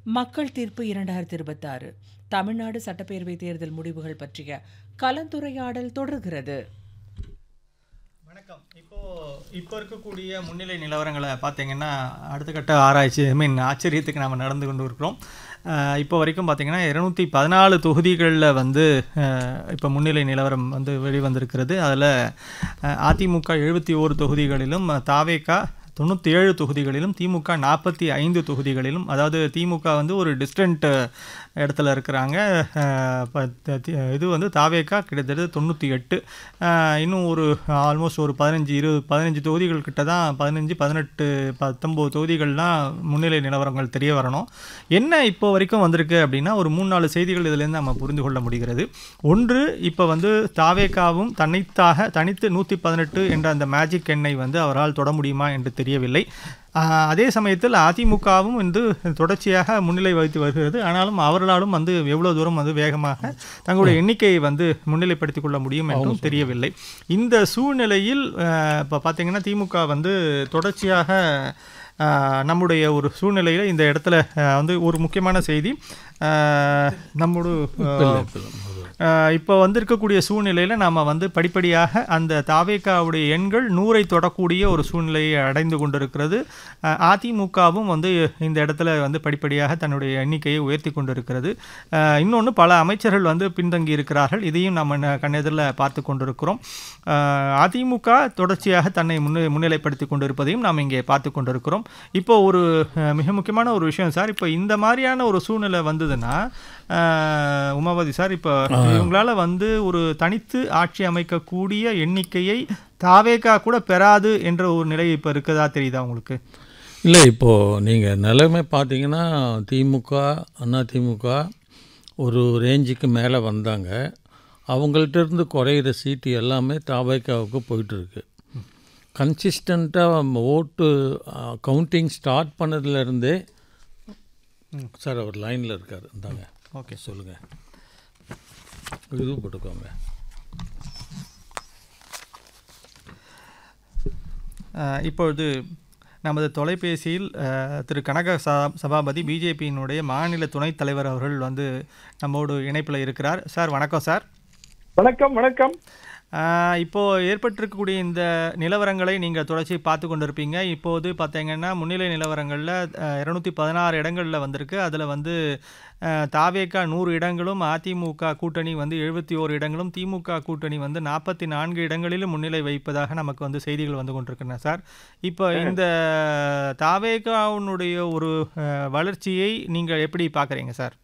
மக்கள் தீர்ப்பு இரண்டாயிரத்தி இருபத்தாறு தமிழ்நாடு சட்டப்பேரவை தேர்தல் முடிவுகள் பற்றிய கலந்துரையாடல் தொடர்கிறது வணக்கம் இப்போ இப்போ இருக்கக்கூடிய முன்னிலை நிலவரங்களை பார்த்தீங்கன்னா அடுத்த கட்ட ஆராய்ச்சி ஐ மீன் ஆச்சரியத்துக்கு நாம் நடந்து கொண்டு இருக்கிறோம் அஹ் இப்போ வரைக்கும் பார்த்தீங்கன்னா இருநூற்றி பதினாலு தொகுதிகளில் வந்து அஹ், இப்போ முன்னிலை நிலவரம் வந்து வெளிவந்திருக்கிறது அதில் அதிமுக எழுபத்தி ஓரு தொகுதிகளிலும் தாவேகா தொண்ணூற்றி ஏழு தொகுதிகளிலும் திமுக நாற்பத்தி ஐந்து தொகுதிகளிலும் அதாவது திமுக வந்து ஒரு டிஸ்டன்ட் இடத்துல இருக்கிறாங்க அஹ், ப- த- தி- இது வந்து தாவேக்கா கிட்டத்தட்ட தொண்ணூற்றி எட்டு இன்னும் ஒரு ஆல்மோஸ்ட் ஒரு பதினஞ்சு இருபது பதினஞ்சு தொகுதிகள் கிட்ட தான் பதினஞ்சு பதினெட்டு பத்தொம்போது தொகுதிகள்லாம் முன்னிலை நிலவரங்கள் தெரிய வரணும் என்ன இப்போ வரைக்கும் வந்திருக்கு அப்படின்னா ஒரு மூணு நாலு செய்திகள் இதுலேருந்து நம்ம புரிந்து கொள்ள முடிகிறது ஒன்று இப்போ வந்து தாவேக்காவும் தனித்தாக தனித்து நூற்றி பதினெட்டு என்ற அந்த மேஜிக் எண்ணை வந்து அவரால் தொட முடியுமா என்று தெரியவில்லை ஆஹ் அதே சமயத்தில் அதிமுகவும் வந்து தொடர்ச்சியாக முன்னிலை வகித்து வருகிறது ஆனாலும் அவர்களாலும் வந்து எவ்வளோ தூரம் வந்து வேகமாக தங்களுடைய எண்ணிக்கையை வந்து முன்னிலைப்படுத்திக் கொள்ள முடியும் என்றும் தெரியவில்லை இந்த சூழ்நிலையில் இப்போ பார்த்தீங்கன்னா திமுக வந்து தொடர்ச்சியாக ஆஹ் நம்முடைய ஒரு சூழ்நிலையில் இந்த இடத்துல ஆஹ் வந்து ஒரு முக்கியமான செய்தி ஆஹ் நம்முடைய ஆஹ் இப்போ வந்திருக்கக்கூடிய சூழ்நிலையில் நாம் வந்து படிப்படியாக அந்த தாவேக்காவுடைய எண்கள் நூறை தொடக்கூடிய ஒரு சூழ்நிலையை அடைந்து கொண்டிருக்கிறது ஆஹ் அதிமுகவும் வந்து இந்த இடத்துல வந்து படிப்படியாக தன்னுடைய எண்ணிக்கையை உயர்த்தி கொண்டிருக்கிறது இன்னொன்று பல அமைச்சர்கள் வந்து பின்தங்கி இருக்கிறார்கள் இதையும் நம்ம ந- கண்ணெதிரில் பார்த்து கொண்டிருக்கிறோம் ஆஹ் அதிமுக தொடர்ச்சியாக தன்னை முன்னே முன்னிலைப்படுத்தி கொண்டிருப்பதையும் நாம் இங்கே பார்த்து கொண்டிருக்கிறோம் இப்போ ஒரு அஹ், மிக முக்கியமான ஒரு விஷயம் சார் இப்போ இந்த மாதிரியான ஒரு சூழ்நிலை வந்ததுன்னா ஆஹ், உமாபதி சார் இப்போ இவங்களால வந்து ஒரு தனித்து ஆட்சி அமைக்கக்கூடிய எண்ணிக்கையை தாவேகா கூட பெறாது என்ற ஒரு நிலை இப்போ இருக்கதா தெரியுதா உங்களுக்கு இல்லை இப்போது நீங்கள் நிலைமை பார்த்தீங்கன்னா திமுக அண்ணா திமுக ஒரு ரேஞ்சுக்கு மேலே வந்தாங்க அவங்கள்ட்ட இருந்து குறையிற சீட்டு எல்லாமே தாவைக்காவுக்கு போயிட்டுருக்கு கன்சிஸ்டண்ட்டாக ஓட்டு கவுண்டிங் ஸ்டார்ட் பண்ணதுலேருந்தே சார் அவர் லைனில் இருக்கார் இந்தாங்க ஓகே சொல்லுங்கள் இது போட்டுக்கோங்க அஹ் இப்பொழுது நமது தொலைபேசியில் அஹ், திரு கனக சா சபாபதி பிஜேபியினுடைய மாநில துணைத் தலைவர் அவர்கள் வந்து நம்மோடு இணைப்பில் இருக்கிறார் சார் வணக்கம் சார் வணக்கம் வணக்கம் ஆஹ் இப்போ ஏற்பட்டிருக்கக்கூடிய இந்த நிலவரங்களை நீங்கள் தொடர்ச்சி பார்த்து கொண்டிருப்பீங்க இப்போது பார்த்தீங்கன்னா முன்னிலை நிலவரங்களில் இரநூத்தி பதினாறு இடங்களில் வந்திருக்கு அதில் வந்து ஆஹ், தாவேகா நூறு இடங்களும் அதிமுக கூட்டணி வந்து எழுபத்தி ஓரு இடங்களும் திமுக கூட்டணி வந்து நாற்பத்தி நான்கு இடங்களிலும் முன்னிலை வைப்பதாக நமக்கு வந்து செய்திகள் வந்து கொண்டிருக்கின்றன சார் இப்போ இந்த தாவேகாவுனுடைய ஒரு ஆஹ், வளர்ச்சியை நீங்கள் எப்படி பார்க்குறீங்க சார்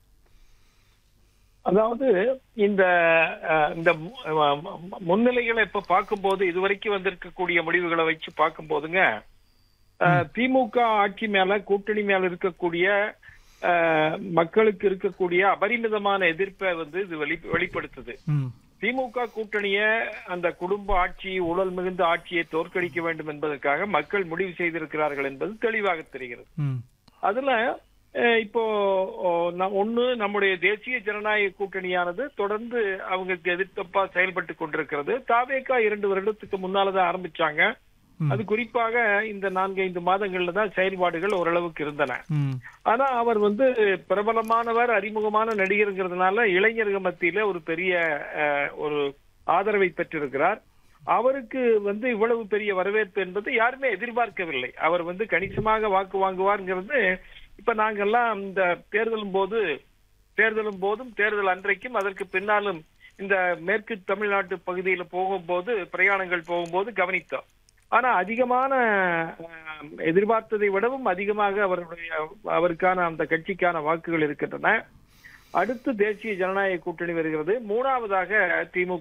அதாவது இந்த அஹ், இந்த மு- அஹ், மு- முன்னிலைகளை இப்ப பார்க்கும்போது இதுவரைக்கும் வந்திருக்கக்கூடிய முடிவுகளை வச்சு பார்க்கும்போதுங்க அஹ், திமுக ஆட்சி மேல கூட்டணி மேல இருக்கக்கூடிய அஹ், மக்களுக்கு இருக்கக்கூடிய அபரிமிதமான எதிர்ப்பை வந்து இது வெளி வெளிப்படுத்துது ம் திமுக கூட்டணிய அந்த குடும்ப ஆட்சி ஊழல் மிகுந்த ஆட்சியை தோற்கடிக்க வேண்டும் என்பதற்காக மக்கள் முடிவு செய்திருக்கிறார்கள் என்பது தெளிவாக தெரிகிறது ம் அதுல அஹ், இப்போ ஓ, ந- ஒண்ணு நம்முடைய தேசிய ஜனநாயக கூட்டணியானது தொடர்ந்து அவங்களுக்கு எதிர்த்தப்பா செயல்பட்டு கொண்டிருக்கிறது தாவேக்கா இரண்டு வருடத்துக்கு முன்னாலதான் ஆரம்பிச்சாங்க ம். அது குறிப்பாக இந்த நான்கு ஐந்து மாதங்கள்ல தான் செயல்பாடுகள் ஓரளவுக்கு இருந்தன ம் ஆனா அவர் வந்து பிரபலமானவர் அறிமுகமான நடிகருங்கிறதுனால இளைஞர்கள் மத்தியில ஒரு பெரிய அஹ், ஒரு ஆதரவை பெற்றிருக்கிறார் அவருக்கு வந்து இவ்வளவு பெரிய வரவேற்பு என்பது யாருமே எதிர்பார்க்கவில்லை அவர் வந்து கணிசமாக வாக்கு வாங்குவார்ங்கிறது இப்ப நாங்கெல்லாம் இந்த தேர்தலும் போது தேர்தலும் போதும் தேர்தல் அன்றைக்கும் அதற்கு பின்னாலும் இந்த மேற்கு தமிழ்நாட்டு பகுதியில போகும்போது பிரயாணங்கள் போகும்போது கவனித்தோம் ஆனா அதிகமான அஹ், எதிர்பார்த்ததை விடவும் அதிகமாக அவருடைய அவருக்கான அந்த கட்சிக்கான வாக்குகள் இருக்கின்றன அடுத்து தேசிய ஜனநாயக கூட்டணி வருகிறது மூணாவதாக திமுக